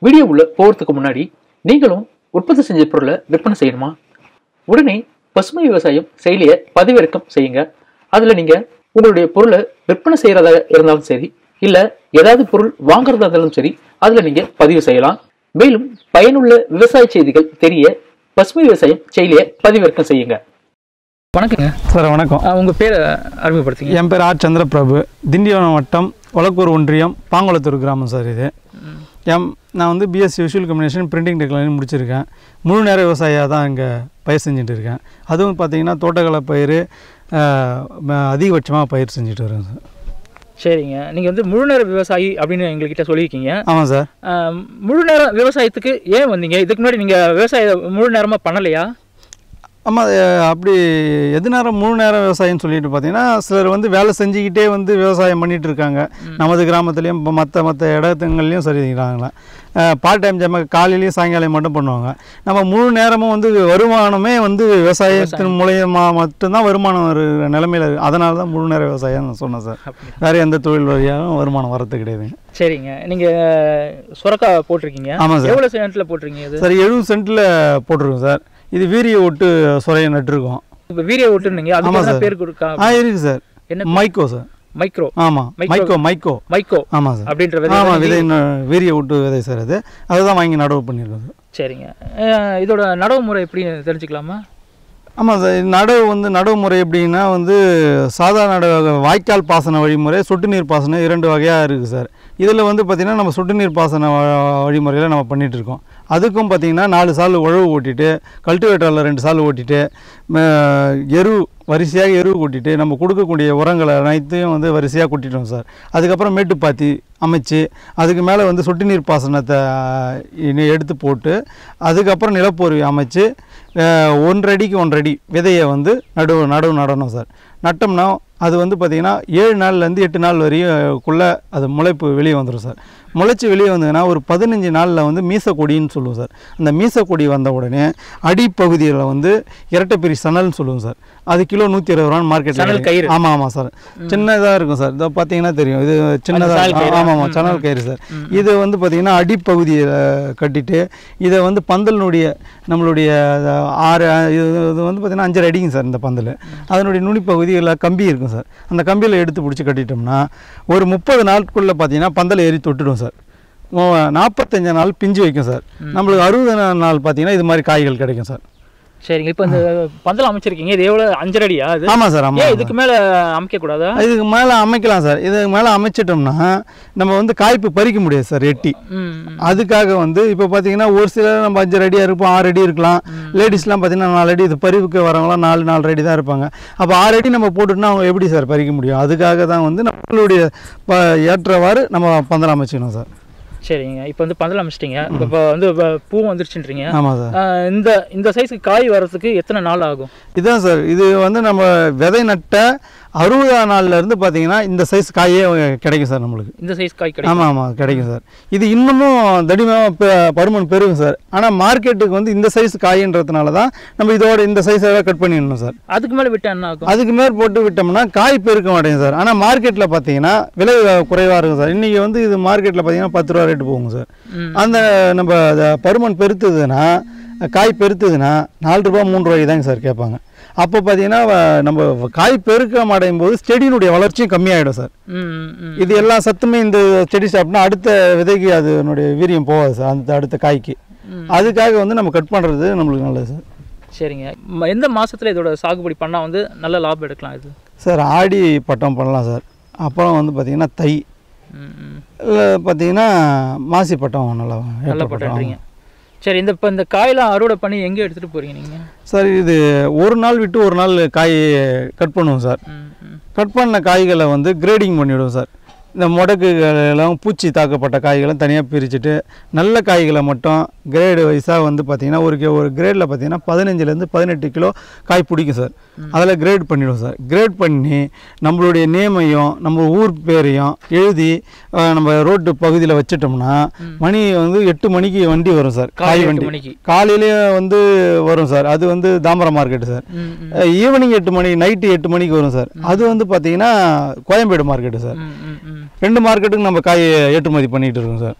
Video உள்ள போகிறதுக்கு முன்னாடி நீங்களும் உற்பத்தி செஞ்ச பொருளை விற்பனை செய்யணுமா உடனே பசுமை விவசாயம் செயலியை பதிவிறக்கம் செய்யுங்க அதில் நீங்கள் உங்களுடைய பொருளை விற்பனை செய்கிறதா இருந்தாலும் சரி இல்லை ஏதாவது பொருள் வாங்குறதா இருந்தாலும் சரி அதில் நீங்கள் பதிவு செய்யலாம் மேலும் பயனுள்ள விவசாய செய்திகள் தெரிய பசுமை விவசாயம் செயலியை பதிவிறக்கம் செய்யுங்க வணக்கங்க சார் வணக்கம் உங்கள் பேரை அறிமுகப்படுத்திங்க என் பேர் ஆர் சந்திரபிரபு திண்டிவனம் வட்டம் ஒலக்கூர் ஒன்றியம் பாங்குளத்தூர் கிராமம் சார் இது எம் நான் வந்து BSc visual communication printing technology முடிச்சிருக்கேன் முழு நேர விவசாயியாக தான் இங்கே பயிர் செஞ்சுட்டு இருக்கேன் அதுவும் பார்த்தீங்கன்னா தோட்டக்கலை பயிர் அதிகபட்சமாக பயிர் செஞ்சுட்டு வரேன் சார் சரிங்க நீங்கள் வந்து முழு நேர விவசாயி அப்படின்னு எங்ககிட்ட சொல்லியிருக்கீங்க ஆமாம் சார் ஆஹ் முழு நேர விவசாயத்துக்கு ஏன் வந்தீங்க இதுக்கு முன்னாடி நீங்கள் விவசாய முழு நேரமாக பண்ணலையா ஆமாம் அப்படி எது நேரம் முழு நேரம் விவசாயம்னு சொல்லிட்டு பார்த்தீங்கன்னா சிலர் வந்து வேலை செஞ்சுக்கிட்டே வந்து விவசாயம் பண்ணிட்டு இருக்காங்க நமது கிராமத்துலேயும் இப்போ மற்ற மற்ற இடத்துங்கள்லையும் சரிங்களா பார்ட் டைம் ஜாம காலையிலையும் சாயங்காலம் மட்டும் பண்ணுவாங்க நம்ம முழு நேரமும் வந்து வருமானமே வந்து விவசாயத்தின் மூலயமா மட்டும்தான் வருமானம் ஒரு நிலைமையில் இருக்குது அதனால தான் முழு நேர விவசாயம் நான் சொன்னேன் சார் வேறு எந்த தொழில் வழியாகவும் வருமானம் வரது கிடையாதுங்க சரிங்க நீங்கள் சுரக்காய் போட்டிருக்கீங்க ஆமாம் சார் எவ்வளோ சென்ட்டில் போட்டிருக்கீங்க இது சார் எழுபது சென்ட்டில் போட்டிருக்கோம் சார் இது வீரிய ஒட்டு சுரையை நட்டுருக்கோம் இப்போ வீரிய ஓட்டுனீங்க அதுக்கு ஆமாம் என்ன சார். பேர் கொடுக்கா ஆ இருக்குது சார் என்ன மைக்கோ சார் மைக்ரோ ஆமாம் மைக்ரோ. மைக்கோ மைக்கோ மைக்கோ ஆமாம் சார் அப்படின்ற விதை ஆமாம் வாங்கி- விதை இன்னும் வீரிய விட்டு விதை சார் அது அதுதான் வாங்கி நடவு பண்ணியிருக்கோம் சார் சரிங்க அஹ் இதோட நடவு முறை எப்படி தெரிஞ்சுக்கலாமா ஆமாம் சார் நடவு வந்து நடவு முறை எப்படின்னா வந்து சாதா நடவு வாய்க்கால் பாசன வழிமுறை சொட்டு நீர் பாசனம் இரண்டு வகையாக இருக்குது சார் இதில் வந்து பார்த்திங்கன்னா நம்ம சொட்டு நீர் பாசன வ- வழிமுறையில் நம்ம பண்ணிட்டு இருக்கோம் அதுக்கும் பார்த்திங்கன்னா நாலு சால் உழவு ஓட்டிட்டு கல்டிவேட்டரில் ரெண்டு சால் ஓட்டிட்டு ம, எரு வரிசையாக எரு கொட்டிட்டு நம்ம கொடுக்கக்கூடிய உரங்களை அனைத்தையும் வந்து வரிசையாக கொட்டிட்டோம் சார் அதுக்கப்புறம் மேட்டுப்பாத்தி அமைச்சு அதுக்கு மேலே வந்து சொட்டு நீர் பாசனத்தை இனி எடுத்து போட்டு அதுக்கப்புறம் நிலப்போர்வை அமைச்சு அஹ், ஒன்றரை அடிக்கு ஒன்றரை அடி விதையை வந்து நடுவு நடுவு நடணும் சார் நட்டோம்னா அது வந்து பார்த்திங்கன்னா ஏழு நாள்லேருந்து எட்டு நாள் வரையும்குள்ளே அது முளைப்பு வெளியே வந்துடும் சார் முளைச்சி வெளியே வந்ததுன்னா ஒரு பதினஞ்சு நாளில் வந்து மீசக்கொடின்னு சொல்லுவோம் சார் அந்த மீசக்கொடி வந்த உடனே அடிப்பகுதியில் வந்து இரட்டைப்பிரி சணல்னு சொல்லுவோம் சார் அது கிலோ நூற்றி இருபது ரூபான்னு சணல் கயிறு. மார்க்கெட் ஆமாம் ஆமாம் சார் சின்னதாக இருக்கும் சார் இதை பார்த்தீங்கன்னா தெரியும் இது சால் சின்னதாக கயிறு. ஆமாம் ஆமாம் சணல் கயிறு சார் இது வந்து பார்த்திங்கன்னா அடிப்பகுதியில் கட்டிட்டு இதை வந்து பந்தலினுடைய நம்மளுடைய அஹ், ஆறு இது இது வந்து பார்த்திங்கன்னா அஞ்சரை அடிங்க சார் இந்த பந்தல் அதனுடைய நுனிப்பகுதியில் கம்பி இருக்கும் சார் அந்த கம்பியில் எடுத்து பிடிச்சி கட்டிட்டோம்னா ஒரு முப்பது நாட்குள்ளே பார்த்தீங்கன்னா பந்தல் ஏறி தொட்டுடும் சார் மு- நாற்பத்தஞ்சு நாள் பிஞ்சு வைக்கும் சார் நம்மளுக்கு அறுபது நாள் பார்த்தீங்கன்னா இது மாதிரி காய்கள் கிடைக்கும் சார் சரிங்க இப்போ இந்த பந்தல் அமைச்சிருக்கீங்க இது எவ்வளோ அஞ்சரை அடியா அது ஆமாம் சார் ஏன் ஆமாம் இதுக்கு மேலே அமைக்க கூடாதா இதுக்கு மேலே அமைக்கலாம் சார் இதுக்கு மேலே அமைச்சிட்டோம்னா நம்ம வந்து காய்ப்பு பறிக்க முடியாது சார் எட்டி ம் ம். அதுக்காக வந்து இப்போ பார்த்தீங்கன்னா ஒரு சிலர் நம்ம அஞ்சு அடியாக இருப்போம் ஆறு அடி இருக்கலாம் லேடிஸ்லாம் பார்த்தீங்கன்னா நாலு அடி இது பறிவுக்கு வரவங்களாம் நாலு நாலு அடி தான் இருப்பாங்க அப்போ ஆறு அடி நம்ம போட்டுட்டோம்னா அவங்க எப்படி சார் பறிக்க முடியும் அதுக்காக தான் வந்து நம்மளுடைய ப ஏற்றவாறு நம்ம பந்தல் அமைச்சிக்கணும் சார் சரிங்க இப்போ வந்து பந்தல் அமைச்சிட்டீங்க இப்போ வந்து இப்போ பூ வந்துருச்சுன்றீங்க ஆமாம் சார் ஆஹ் இந்த இந்த சைஸ்க்கு காய் வர்றதுக்கு எத்தனை நாள் ஆகும் இதுதான் சார் இது வந்து நம்ம விதை நட்ட அறுபதாம் நாள்ல இருந்து பார்த்தீங்கன்னா இந்த சைஸ் காயே கிடைக்கும் சார் நம்மளுக்கு இந்த சைஸ் காய் கிடைக்கும் ஆமாம் ஆமாம் கிடைக்கும் சார் இது இன்னமும் தடிமமாக பருமன் பெருகும் சார் ஆனால் மார்க்கெட்டுக்கு வந்து இந்த சைஸ் காயின்றதுனால தான் நம்ம இதோட இந்த சைஸை கட் பண்ணிடணும் சார் அதுக்கு மேலே விட்டா என்ன ஆகும் அதுக்கு மேல் போட்டு விட்டோம்னா காய் பெருக்க மாட்டேங்குது சார் ஆனால் மார்க்கெட்டில் பார்த்தீங்கன்னா விலை குறைவாக இருக்கும் சார் இன்றைக்கி வந்து இது மார்க்கெட்டில் பார்த்தீங்கன்னா பத்து ரூபா ரேட்டு போகும் சார் ம். அந்த நம்ம அதை பருமன் பெருத்துதுன்னா காய் பெருத்துதுன்னா நாலு ரூபா மூணு ரூபாய்க்கு தாங்க சார் கேட்பாங்க அப்போ பார்த்தீங்கன்னா வ- நம்ம காய் பெருக்க மாட்டேங்கும் போது செடியினுடைய வளர்ச்சியும் கம்மியாயிடும் சார் ம் ம், ம் இது எல்லா சத்துமே இந்த செடி சாப்பிட்டா அடுத்த விதைக்கு அதனுடைய வீரியம் போகாது சார் அந்த அடுத்த காய்க்கு ம். அதுக்காக வந்து நம்ம கட் பண்ணுறது நம்மளுக்கு நல்லது சார் சரிங்க ம- எந்த மாசத்துல இதோட சாகுபடி பண்ணால் வந்து நல்ல லாபம் எடுக்கலாம் இது சார் ஆடி பட்டம் பண்ணலாம் சார் அப்புறம் வந்து பார்த்திங்கன்னா தை ம் ம் இல்லை பார்த்தீங்கன்னா மாசி பட்டம் நல்லா நல்ல ஏற்ற பட்டம். பட்டன்றீங்க சரி இந்த இப்போ இந்த காயெல்லாம் அறுவடை பண்ணி எங்கே எடுத்துகிட்டு போகிறீங்க நீங்கள் சார் இது ஒரு நாள் விட்டு ஒரு நாள் காய் கட் பண்ணுவோம் சார் ம் ம் கட் பண்ண காய்களை வந்து கிரேடிங் பண்ணிவிடுவோம் சார் இந்த முடக்குகளெல்லாம் பூச்சி தாக்கப்பட்ட காய்களை தனியாக பிரிச்சுட்டு நல்ல காய்களை மட்டும் கிரேடு வைஸாக வந்து பார்த்திங்கன்னா ஒரு கி- ஒரு கிரேடில் பார்த்தீங்கன்னா பதினஞ்சுலேருந்து பதினெட்டு கிலோ காய் பிடிக்கும் சார் அதில் கிரேட் பண்ணிவிடுவோம் சார் கிரேட் பண்ணி நம்மளுடைய நேமையும் நம்ம ஊர் பேரையும் எழுதி அஹ், நம்ம ரோட்டு பகுதியில் வச்சிட்டோம்னா மணி வந்து எட்டு மணிக்கு வண்டி வரும் சார் காய் காலை எட்டு வண்டி மணிக்கு காலையிலேயே வந்து வரும் சார் அது வந்து தாம்பரம் மார்க்கெட்டு சார் ம் ம் ஈவினிங் எட்டு மணி நைட்டு எட்டு மணிக்கு வரும் சார் அது வந்து பார்த்தீங்கன்னா கோயம்பேடு மார்க்கெட்டு சார் ம் ம் ம் ரெண்டு மார்க்கெட்டுக்கு நம்ம காய் ஏற்றுமதி பண்ணிட்டு இருக்கோம் சார்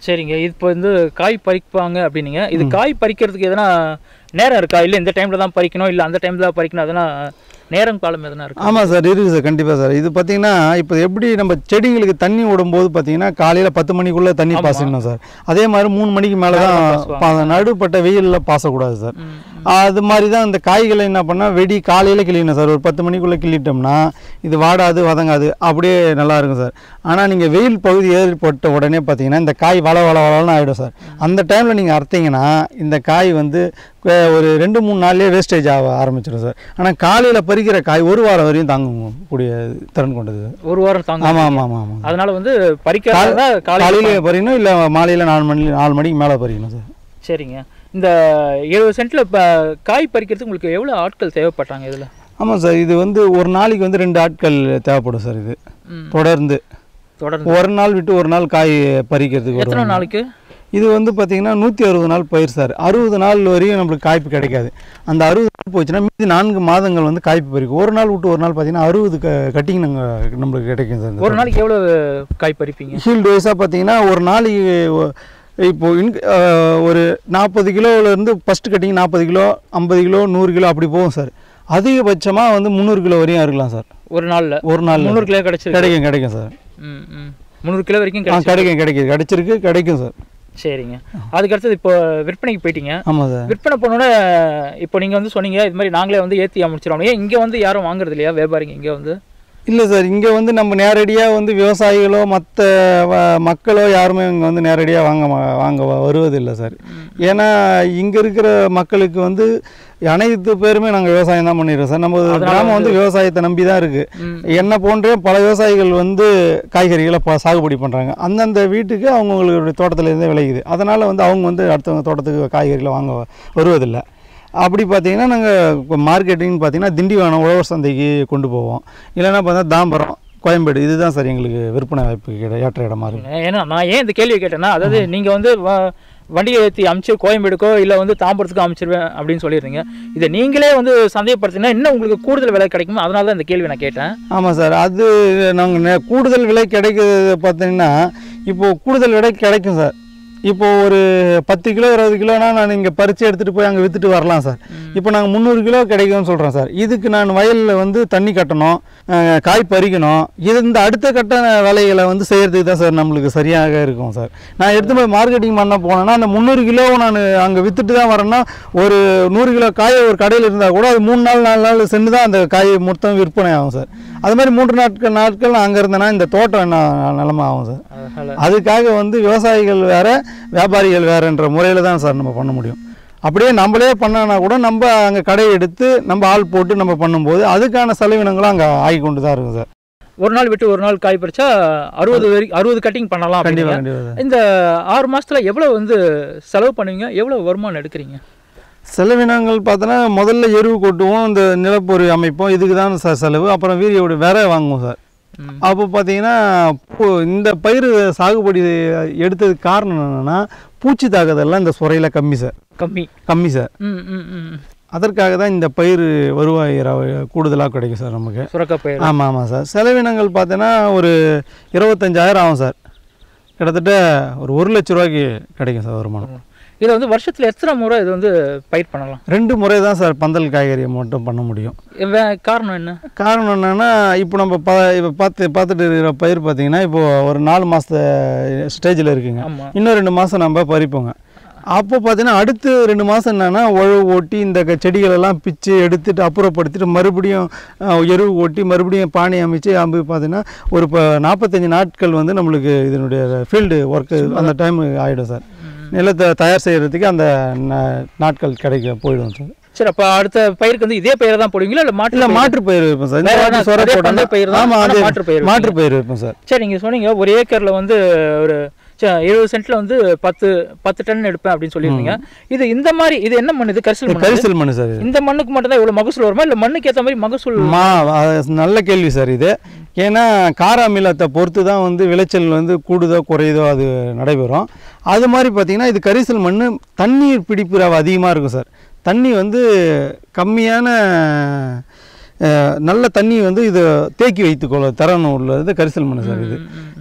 சரிங்க இப்போ வந்து காய் பறிப்பாங்க அப்படின்னீங்க இது காய் பறிக்கிறதுக்கு எதனா நேரம் இருக்கா இல்லை இந்த டைமில் தான் பறிக்கணும் இல்லை அந்த டைமில் தான் பறிக்கணும் அதனா நேரம் காலம் எதனா இருக்கா ஆமாம் சார் இருக்குது சார் கண்டிப்பாக சார் இது பார்த்தீங்கன்னா இப்போ எப்படி நம்ம செடிங்களுக்கு தண்ணி விடும்போது பார்த்தீங்கன்னா காலையில் பத்து மணிக்குள்ளே தண்ணி ஆமா. பாசிடணும் சார் அதே மாதிரி மூணு மணிக்கு மேலே மேல தான் பாசுவாங்க. பா- நடுப்பட்ட வெயிலில் பாசக்கூடாது சார் ம், அது மாதிரி தான் இந்த காய்களை என்ன பண்ணால் வெடி காலையில் கிளியணும் சார் ஒரு பத்து மணிக்குள்ளே கிள்ளிட்டோம்னா இது வாடாது வதங்காது அப்படியே நல்லா இருக்கும் சார் ஆனால் நீங்கள் வெயில் பகுதி ஏற்பட்ட உடனே பார்த்தீங்கன்னா இந்த காய் வள வள வளன்னு ஆகிடும் சார் அந்த டைமில் நீங்கள் அறுத்தீங்கன்னா இந்த காய் வந்து அஹ், ஒரு ரெண்டு மூணு நாள்லேயே வேஸ்டேஜ் ஆக ஆரம்பிச்சிடும் சார் ஆனால் காலையில் பறிக்கிற காய் ஒரு வாரம் வரையும் தாங்கும் கூடிய திறன் கொண்டது சார் ஒரு வாரம் தாங்க ஆமாம் ஆமாம் ஆமாம் ஆமாம் அதனால வந்து பறிக்கிறதா காலையில் காலையில் பறிக்கணும் இல்லை மாலையில் நாலு மணி நாலு மணிக்கு மேலே பறிக்கணும் சார் சரிங்க இந்த எழுபது சென்ட்ல இப்போ காய் பறிக்கிறதுக்கு உங்களுக்கு எவ்வளோ ஆட்கள் தேவைப்பட்டாங்க இதில் ஆமாம் சார் இது வந்து ஒரு நாளைக்கு வந்து ரெண்டு ஆட்கள் தேவைப்படும் சார் இது ம். தொடர்ந்து தொடர்ந்து ஒரு நாள் விட்டு ஒரு நாள் காய் பறிக்கிறதுக்கு எத்தனை வருவாங்க. நாளைக்கு இது வந்து பார்த்தீங்கன்னா நூற்றி அறுபது நாள் பயிர் சார் அறுபது நாள் வரையும் நம்மளுக்கு காய்ப்பு கிடைக்காது அந்த அறுபது நாள் போச்சுன்னா மீதி நான்கு மாதங்கள் வந்து காய்ப்பு பறிக்கும் ஒரு நாள் விட்டு ஒரு நாள் பார்த்தீங்கன்னா அறுபது க கட்டிங் நாங்கள் நம்மளுக்கு கிடைக்கும் சார் ஒரு நாளைக்கு எவ்வளோ காய் பறிப்பீங்க ஹீல்டு வைஸாக பார்த்தீங்கன்னா ஒரு நாளைக்கு ஒ- இப்போ இன் அஹ், ஒரு நாற்பது கிலோவிலேருந்து ஃபஸ்ட்டு கட்டிங் நாற்பது கிலோ ஐம்பது கிலோ நூறு கிலோ அப்படி போகும் சார் அதிகபட்சமாக வந்து முந்நூறு கிலோ வரையும் இருக்கலாம் சார் ஒரு நாளில் ஒரு நாள் முந்நூறு கிலோ கிடைச்சிருக்கு கிடைக்கும் கிடைக்கும் சார் ம் ம் முந்நூறு கிலோ வரைக்கும் ஆ கிடைச்சி கிடைக்கும் கிடைக்கும் கிடைச்சிருக்கு கிடைக்கும் சார் சரிங்க அதுக்கு அடுத்தது இப்போ விற்பனைக்கு போயிட்டீங்க ஆமாம் சார் விற்பனை பண்ணோட இப்போ நீங்கள் வந்து சொன்னீங்க இது மாதிரி நாங்களே வந்து ஏற்றி அமைச்சிரோம் ஏன் இங்கே வந்து யாரும் வாங்குறது இல்லையா வியாபாரிங்க இங்கே வந்து இல்லை சார் இங்கே வந்து நம்ம நேரடியாக வந்து விவசாயிகளோ மற்ற மக்களோ யாருமே இங்கே வந்து நேரடியாக வாங்க மா- வாங்க வ- வருவதில்லை சார் ஏன்னா இங்கே இருக்கிற மக்களுக்கு வந்து அனைத்து பேருமே நாங்கள் விவசாயம் தான் பண்ணிடுறோம் சார் நம்ம அதனால கிராமம் வந்து விவசாயத்தை நம்பி தான் இருக்குது ம் என்ன போன்றே பல விவசாயிகள் வந்து காய்கறிகளை ப சாகுபடி பண்ணுறாங்க அந்தந்த வீட்டுக்கு அவங்களுடைய தோட்டத்துலேருந்தே விளையுது அதனால் வந்து அவங்க வந்து அடுத்தவங்க தோட்டத்துக்கு காய்கறிகளை வாங்க வ- வருவதில்லை அப்படி பார்த்தீங்கன்னா நாங்கள் மார்க்கெட்டிங் பார்த்தீங்கன்னா திண்டிவனம் உழவர் சந்தைக்கு கொண்டு போவோம் இல்லைன்னா பார்த்தா தாம்பரம் கோயம்பேடு இதுதான் சார் எங்களுக்கு விற்பனை வாய்ப்பு கிட ஏற்ற இடமா இருக்குது ஏன்னா நான் ஏன் இந்த கேள்வியை கேட்டேன்னா அதாவது நீங்கள் வந்து வ- வண்டியை ஏற்றி அமிச்சு கோயம்பேடுக்கோ இல்லை வந்து தாம்பரத்துக்கோ அமைச்சிருவேன் அப்படின்னு சொல்லிடுறீங்க இதை நீங்களே வந்து சந்தேகப்படுத்தினா இன்னும் உங்களுக்கு கூடுதல் விலை கிடைக்குமா அதனால தான் இந்த கேள்வி நான் கேட்டேன் ஆமாம் சார் அது நாங்கள் கூடுதல் விலை கிடைக்கிறது பார்த்தீங்கன்னா இப்போது கூடுதல் விலை கிடைக்கும் சார் இப்போ ஒரு பத்து கிலோ இருபது கிலோனா நான் இங்கே பறித்து எடுத்துகிட்டு போய் அங்கே விற்றுட்டு வரலாம் சார் இப்போ நாங்கள் முந்நூறு கிலோ கிடைக்கும்னு சொல்கிறோம் சார் இதுக்கு நான் வயலில் வந்து தண்ணி கட்டணும் அஹ், காய் பறிக்கணும் இது இந்த அடுத்த கட்ட வேலைகளை வந்து செய்கிறதுக்கு தான் சார் நம்மளுக்கு சரியாக இருக்கும் சார் நான் எடுத்து போய் மார்க்கெட்டிங் பண்ண போனேன்னா அந்த முந்நூறு கிலோவை நான் அங்கே விற்றுட்டு தான் வரேன்னா ஒரு நூறு கிலோ காய் ஒரு கடையில் இருந்தால் கூட அது மூணு நாள் நாலு நாள் சென்று தான் அந்த காய் மொத்தம் விற்பனை ஆகும் சார் அது மாதிரி மூன்று நாட்கள் நாட்கள் அங்கே இருந்தேன்னா இந்த தோட்டம் என்ன நிலமை ஆகும் சார் அதனால அதுக்காக வந்து விவசாயிகள் வேற வியாபாரிகள் வேறன்ற முறையில் தான் சார் நம்ம பண்ண முடியும் அப்படியே நம்மளே பண்ணனா கூட நம்ம அங்கே கடையை எடுத்து நம்ம ஆள் போட்டு நம்ம பண்ணும்போது அதுக்கான செலவினங்களும் அங்கே ஆகி கொண்டு தான் இருக்கும் சார் ஒரு நாள் விட்டு ஒரு நாள் காய் பறிச்சா அறுபது வரைக்கும் அறுபது கட்டிங் பண்ணலாம் கண்டிப்பாக அப்படிங்க கண்டிப்பாக சார் இந்த ஆறு மாசத்துல எவ்வளவு வந்து செலவு பண்ணுவீங்க எவ்வளவு வருமானம் எடுக்கிறீங்க செலவினங்கள் பார்த்தோன்னா முதல்ல எருவு கொட்டுவோம் இந்த நிலப்பொறி அமைப்போம் இதுக்கு தான் சார் செலவு அப்புறம் வீரியோட விரை வாங்குவோம் சார் ம். அப்போ பார்த்தீங்கன்னா பூ- இந்த பயிர் சாகுபடி எடுத்ததுக்கு காரணம் என்னென்னா பூச்சி தாக்குதல்லாம் இந்த சுரையில் கம்மி சார் கம்மி கம்மி சார் ம் ம் ம் அதற்காக தான் இந்த பயிர் வருவாய் கூடுதலாக கிடைக்கும் சார் நமக்கு சுரக்கா பயிர் ஆமாம் ஆமாம் சார் செலவினங்கள் பார்த்தீங்கன்னா ஒரு இருபத்தஞ்சாயிரம் ஆகும் சார் கிட்டத்தட்ட ஒரு ஒரு லட்ச ரூபாய்க்கு கிடைக்கும் சார் வருமானம் இதில் வந்து வருஷத்துல எத்தனை முறை இது வந்து பயிர் பண்ணலாம் ரெண்டு முறை தான் சார் பந்தல் காய்கறியை மட்டும் பண்ண முடியும் வே- காரணம் என்ன காரணம் என்னென்னா இப்போ நம்ம ப இப்போ பார்த்து பார்த்துட்டு இருக்கிற பயிர் பார்த்தீங்கன்னா இப்போ ஒரு நாலு மாத ஸ்டேஜில் இருக்குங்க ஆமா இன்னும் ரெண்டு மாதம் நம்ம பறிப்போங்க அப்போ பார்த்தீங்கன்னா அடுத்து ரெண்டு மாதம் என்னன்னா உழவு ஓட்டி இந்த க- செடிகளெல்லாம் பிச்சு எடுத்துட்டு அப்புறப்படுத்திட்டு மறுபடியும் அஹ், எருவு ஓட்டி மறுபடியும் பானை அமைச்சு அம்பு பார்த்தீங்கன்னா ஒரு இப்போ நாற்பத்தஞ்சு நாட்கள் வந்து நம்மளுக்கு இதனுடைய ஃபீல்டு ஒர்க்கு அந்த டைம் ஆகிடும் சார் நிலத்தை தயார் செய்கிறதுக்கு அந்த நா- நாட்கள் கிடைக்க போயிடும் சார் சரி அப்ப அடுத்த பயிருக்கு வந்து இதே பயிரை தான் போடுவீங்களா இல்ல மாற்று இல்லை பயிர்? மாற்று பயிர் வைப்போம் சார் இந்த வேற வாட்டி என்ன? சொர அதே போட்டோம்னா பந்தல் பயிர் தான், ஆமாம் ஆனா அதே மாற்று பயிர் மாற்று பயிர் வைப்போம் சார் சரி நீங்க சொன்னீங்க ஒரு ஏக்கர்ல வந்து ஒரு ச- எழுபது சென்ட்ல வந்து பத்து பத்து டன் எடுப்பேன் அப்படின்னு சொல்லியிருந்தீங்க இது இந்த மாதிரி இது என்ன மண் இது கரிசல் மண் கரிசல் மண் சார் இது இந்த மண்ணுக்கு மட்டும் தான் இவ்வளவு மகசூல் வருமா இல்ல மண்ணுக்கு ஏத்த மாதிரி மகசூல் மா அது நல்ல கேள்வி சார் இது ஏன்னா கார அமிலத்தை பொறுத்து தான் வந்து விளைச்சல் வந்து கூடுதோ குறையுதோ அது நடைபெறும் அது மாதிரி பார்த்தீங்கன்னா இது கரிசல் மண் தண்ணீர் பிடிப்பு அதிகமாக இருக்கும் சார் தண்ணி வந்து கம்மியான அஹ், நல்ல தண்ணி வந்து இது தேக்கி வைத்துக்கொள்ள திறன் உள்ளது கரிசல் மண் சார் இது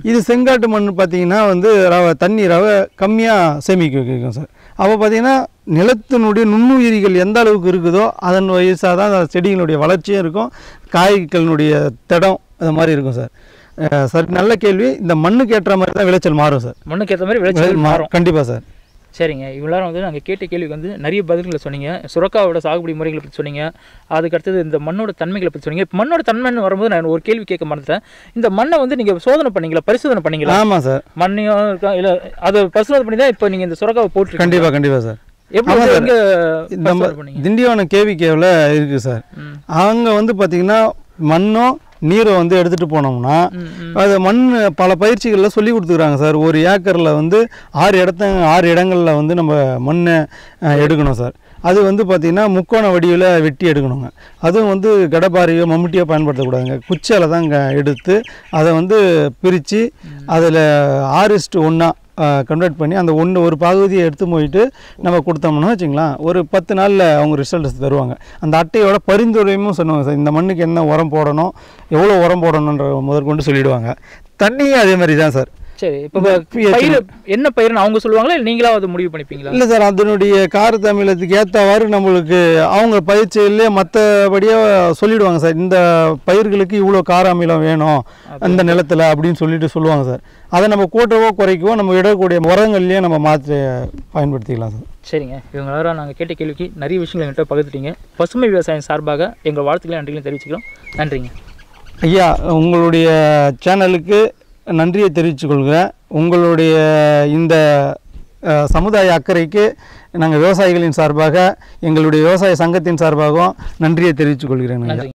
இது செங்காட்டு மண் பார்த்தீங்கன்னா வந்து ரவை தண்ணி ரவை கம்மியாக சேமிக்க வைக்கும் சார் அப்போ பார்த்தீங்கன்னா நிலத்தினுடைய நுண்ணுயிரிகள் எந்த அளவுக்கு இருக்குதோ அதன் வயசாக தான் அந்த செடிகளுடைய வளர்ச்சியும் இருக்கும் காய்களினுடைய திடம் அது மாதிரி இருக்கும் சார் அஹ் சார் நல்ல கேள்வி இந்த மண்ணுக்கு ஏற்ற மாதிரி தான் விளைச்சல் மாறும் சார் மண்ணுக்கு ஏற்ற மாதிரி விளைச்சல் மாறும் கண்டிப்பாக சார் சரிங்க இவ்வளோ நேரம் வந்து நாங்கள் கேட்ட கேள்விக்கு வந்து நிறைய பதில்களை சொன்னீங்க சுரக்காவோட சாகுபடி முறைகளை பற்றி சொன்னீங்க அதுக்கு அடுத்தது இந்த மண்ணோட தன்மைகளை பற்றி சொன்னீங்க இப்போ மண்ணோட தன்மைன்னு வரும்போது நான் ஒரு கேள்வி கேட்க மறந்துட்டேன் இந்த மண்ணை வந்து நீங்கள் சோதனை பண்ணீங்களா பரிசோதனை பண்ணீங்களா ஆமாம் சார் மண்ணையும் இருக்கா இல்லை அதை பரிசோதனை பண்ணி தான் இப்போ நீங்கள் இந்த சுரக்காவை போட்டுருக்கீங்க கண்டிப்பாக கண்டிப்பாக சார் எப்படி ஆமா வந்து சார். எங்க நம்ம பரிசோதனை பண்ணீங்க திண்டிவனம் கேவிகேவில் இருக்குது சார் ம். அங்கே வந்து பார்த்திங்கன்னா மண்ணும் நீரை வந்து எடுத்துகிட்டு போனோம்னா ம், ம். அது மண் பல பயிற்சிகளில் சொல்லி கொடுத்துக்குறாங்க சார் ஒரு ஏக்கரில் வந்து ஆறு இடத்த ஆறு இடங்களில் வந்து நம்ம மண்ணை அஹ், எடுக்கணும் சார் அது வந்து பார்த்திங்கன்னா முக்கோண வடிவில் வெட்டி எடுக்கணுங்க அதுவும் வந்து கடப்பாரியோ மம்முட்டியோ பயன்படுத்தக்கூடாதுங்க குச்சியால் தான் இங்கே எடுத்து அதை வந்து பிரித்து அதில் ஆறிஸ்ட்டு ஒன்றா கன்வெர்ட் பண்ணி அந்த ஒன்று ஒரு பகுதியை எடுத்து போயிட்டு நம்ம கொடுத்தோம்னா வச்சுங்களேன் ஒரு பத்து நாளில் அவங்க ரிசல்ட்ஸ் தருவாங்க அந்த அட்டையோட பரிந்துரையும் சொல்லுவாங்க சார் இந்த மண்ணுக்கு என்ன உரம் போடணும் எவ்வளோ உரம் போடணுன்ற முதற்கொண்டு சொல்லிடுவாங்க தண்ணியும் அதே மாதிரி தான் சார் சரி இப்போ pH பயிர் என்ன பயிர்னு அவங்க சொல்லுவாங்களா இல்லை நீங்களா அதை முடிவு பண்ணிப்பீங்களா இல்லை சார் அதனுடைய காரத்தமிழத்துக்கு ஏற்றவாறு நம்மளுக்கு அவங்க பயிற்சியிலே மற்றபடியே சொல்லிடுவாங்க சார் இந்த பயிர்களுக்கு இவ்வளோ கார அமிலம் வேணும் அந்த நிலத்தில் அப்படின்னு சொல்லிட்டு சொல்லுவாங்க சார் அதை நம்ம கூட்டவோ குறைக்கவோ நம்ம இடக்கூடிய உரங்கள்லேயே நம்ம மாற்றி பயன்படுத்திக்கலாம் சார் சரிங்க இவங்க எல்லாரும் நாங்கள் கேட்ட கேள்விக்கு நிறைய விஷயங்கள் என்கிட்ட பகிர்ந்துட்டீங்க பசுமை விவசாயம் சார்பாக எங்கள் வாழ்த்துக்களை நன்றிகளையும் தெரிவிச்சுக்கிறோம் நன்றிங்க ஐயா உங்களுடைய சேனலுக்கு நன்றியை தெரிவித்துக் கொள்கிறேன் உங்களுடைய இந்த அஹ், சமுதாய அக்கறைக்கு நாங்கள் விவசாயிகளின் சார்பாக எங்களுடைய விவசாய சங்கத்தின் சார்பாகவும் நன்றியை தெரிவித்துக் கொள்கிறேன் ஐயா நன்றி